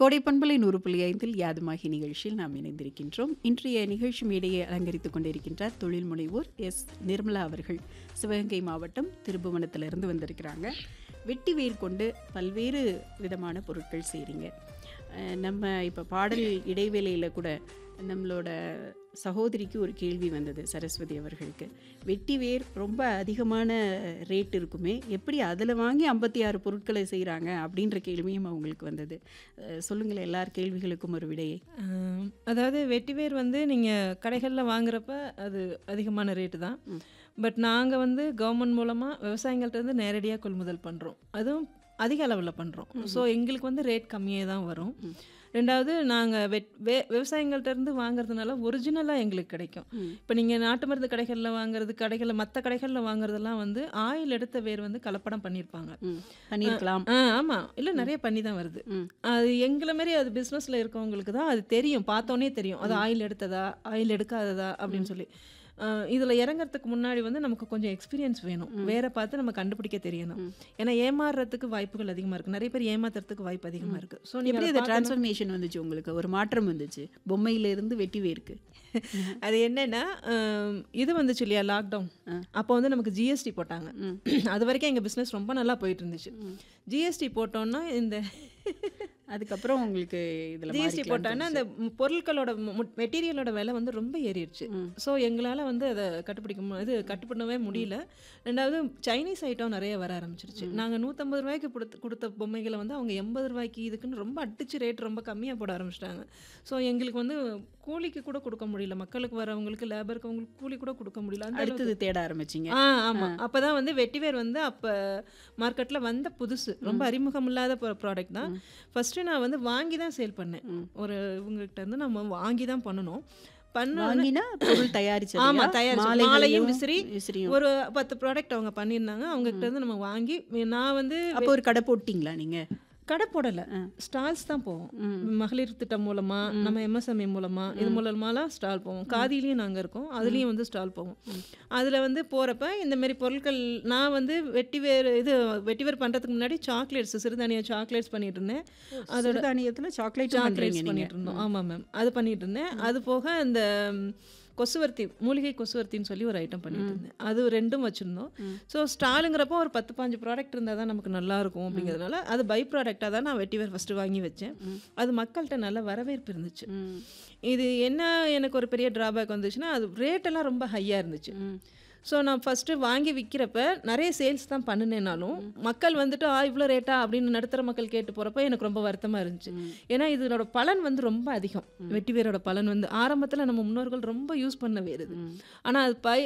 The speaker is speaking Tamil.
கோடை பண்பலை நூறு புள்ளி ஐந்தில் யாதுமாகி நிகழ்ச்சியில் நாம் இணைந்திருக்கின்றோம் இன்றைய நிகழ்ச்சி மேடையை அலங்கரித்துக் கொண்டிருக்கின்றார் தொழில் முனைவோர் எஸ் நிர்மலா அவர்கள் சிவகங்கை மாவட்டம் திருபுவனத்திலிருந்து வந்திருக்கிறாங்க வெட்டி வேர் கொண்டு பல்வேறு விதமான பொருட்கள் செய்கிறீங்க அஹ் நம்ம இப்போ பாடல் இடைவேளையில் கூட நம்மளோட சகோதரிக்கு ஒரு கேள்வி வந்தது சரஸ்வதி அவர்களுக்கு வெட்டி வேர் ரொம்ப அதிகமான ரேட் இருக்குமே எப்படி அதில் வாங்கி ஐம்பத்தி ஆறு பொருட்களை செய்கிறாங்க அப்படின்ற கேள்வியும் அவங்களுக்கு வந்தது அஹ் சொல்லுங்களேன் எல்லார் கேள்விகளுக்கும் ஒரு விடையை ஆம், அதாவது வெட்டிவேர் வந்து நீங்கள் கடைகளில் வாங்குறப்ப அது அதிகமான ரேட்டு தான் பட் நாங்கள் வந்து கவர்மெண்ட் மூலமாக விவசாயிகள்ட்ட இருந்து நேரடியாக கொள்முதல் பண்ணுறோம் அதுவும் அதிக அளவில் பண்ணுறோம் ஸோ எங்களுக்கு வந்து ரேட் கம்மியாக தான் வரும் ரெண்டாவது நாங்கள் வெட் வே விவசாயிகள்ட்ட இருந்து வாங்குறதுனால ஒரிஜினலாக எங்களுக்கு கிடைக்கும் இப்போ நீங்கள் நாட்டு மருந்து கடைகளில் வாங்குறது கடைகளில் மற்ற கடைகளில் வாங்குறதெல்லாம் வந்து ஆயில் எடுத்த வேர் வந்து கலப்படம் பண்ணியிருப்பாங்க ம் பண்ணியிருக்கலாம் ஆ ஆமாம் இல்லை நிறைய பண்ணி தான் வருது ம். அது எங்களை மாரி அது பிஸ்னஸில் இருக்கவங்களுக்கு தான் அது தெரியும் பார்த்தோன்னே தெரியும் அது ஆயில் எடுத்ததா ஆயில் எடுக்காததா அப்படின்னு சொல்லி இதில் இறங்குறதுக்கு முன்னாடி வந்து நமக்கு கொஞ்சம் எக்ஸ்பீரியன்ஸ் வேணும் வேற பார்த்து நம்ம கண்டுபிடிக்க தெரியணும் ஏன்னா ஏமாறுறதுக்கு வாய்ப்புகள் அதிகமாக இருக்குது நிறைய பேர் ஏமாத்துறதுக்கு வாய்ப்பு அதிகமாக இருக்குது ஸோ எப்படி நீங்கள் அது டிரான்ஸ்ஃபர்மேஷன் வந்துச்சு உங்களுக்கு ஒரு மாற்றம் வந்துச்சு பொம்மையில இருந்து வெட்டி வேருக்கு அது என்னன்னா ஆம், இது வந்துச்சு இல்லையா லாக்டவுன் அப்போ வந்து நமக்கு ஜிஎஸ்டி போட்டாங்க அது வரைக்கும் எங்கள் பிஸ்னஸ் ரொம்ப நல்லா போயிட்டு இருந்துச்சு ஜிஎஸ்டி போட்டோன்னா இந்த அதுக்கப்புறம் உங்களுக்கு இதில் ஜிஎஸ்டி போட்டாங்கன்னா அந்த ம், பொருட்களோட மெட்டீரியலோட விலை வந்து ரொம்ப ஏறிடுச்சு ஸோ எங்களால் வந்து அதை கட்டுப்பிடிக்க மு- இது கட்டுப்பண்ணவே முடியல ரெண்டாவது சைனீஸ் ஐட்டம் நிறைய வர ஆரம்பிச்சிருச்சு நாங்கள் நூற்றம்பது ரூபாய்க்கு கொடுத்து கொடுத்த பொம்மைகளை வந்து அவங்க எண்பது ரூபாய்க்கு இதுக்குன்னு ரொம்ப அடிச்சு ரேட் ரொம்ப கம்மியாக போட ஆரம்பிச்சிட்டாங்க ஸோ எங்களுக்கு வந்து கூலிக்கு கூட கொடுக்க முடியல மக்களுக்கு வரவங்களுக்கு லேபருக்கு அவங்களுக்கு கூலி கூட கொடுக்க முடியல அந்த அளவுக்கு- அடுத்தது தேட ஆரம்பிச்சிங்க ஆ ஆமாம் அப்போ தான் வந்து வெட்டிவேர் வந்து அப்போ மார்க்கெட்டில் வந்த புதுசு ரொம்ப அறிமுகம் இல்லாத ப்ராடக்ட் தான் ஃபஸ்ட்டு நான் வந்து வாங்கி தான் சேல் பண்ணேன் ஒரு இவங்ககிட்ட இருந்து நம்ம வாங்கி தான் பண்ணணும் பண்ண வாங்கினா பொருள் தயாரிச்சு ஆமா தயாரிச்சு மாலையும் விசிறி விசிறியும் ஒரு பத்து ப்ராடக்ட் அவங்க பண்ணியிருந்தாங்க அவங்க கிட்ட இருந்து நம்ம வாங்கி நான் வந்து அப்போ ஒரு கடை போட்டிங்களா நீங்க கடை போடலை ஸ்டால்ஸ் தான் போவோம் மகளிர் திட்டம் மூலமா நம்ம எம்எஸ்எம்இ மூலமா இது மூலமாலாம் ஸ்டால் போவோம் காதிலையும் நாங்கள் இருக்கோம் அதுலேயும் வந்து ஸ்டால் போவோம் அதில் வந்து போகிறப்ப இந்த மாதிரி பொருட்கள் நான் வந்து வெட்டிவேர் இது வெட்டிவேர் பண்ணுறதுக்கு முன்னாடி சாக்லேட்ஸ் சிறுதானிய சாக்லேட்ஸ் பண்ணிட்டு இருந்தேன் அதோட தானியத்துல சாக்லேட் பண்றீங்க சாக்லேட்ஸ் நீங்க பண்ணிட்டு இருந்தோம் ஆமாம் மேம் அது பண்ணிட்டு இருந்தேன் அது போக இந்த ம், கொசுவர்த்தி மூலிகை கொசுவர்த்தின்னு சொல்லி ஒரு ஐட்டம் பண்ணிட்டு இருந்தேன் அது ரெண்டும் வச்சுருந்தோம் ஸோ ஸ்டாலுங்கிறப்போ ஒரு பத்து பாஞ்சு ப்ராடக்ட் இருந்தால் தான் நமக்கு நல்லா இருக்கும் அப்படிங்கிறதுனால அது பை ப்ராடக்டாக தான் நான் வெட்டிவேர் ஃபஸ்ட்டு வாங்கி வச்சேன் அது மக்கள்கிட்ட நல்ல வரவேற்பு இருந்துச்சு ம். இது என்ன எனக்கு ஒரு பெரிய ட்ராபேக் வந்துச்சுன்னா அது ரேட்டெல்லாம் ரொம்ப ஹையாக இருந்துச்சு ஸோ நான் ஃபஸ்ட்டு வாங்கி விற்கிறப்ப நிறைய சேல்ஸ் தான் பண்ணினேனாலும் மக்கள் வந்துட்டு ஆ இவ்வளோ ரேட்டா அப்படின்னு நடுத்தர மக்கள் கேட்டு போகிறப்ப எனக்கு ரொம்ப வருத்தமாக இருந்துச்சு ஏன்னா இதனோட பலன் வந்து ரொம்ப அதிகம் வெட்டி வேரோட பலன் வந்து ஆரம்பத்தில் நம்ம முன்னோர்கள் ரொம்ப யூஸ் பண்ண வேறு ஆனால் அது பை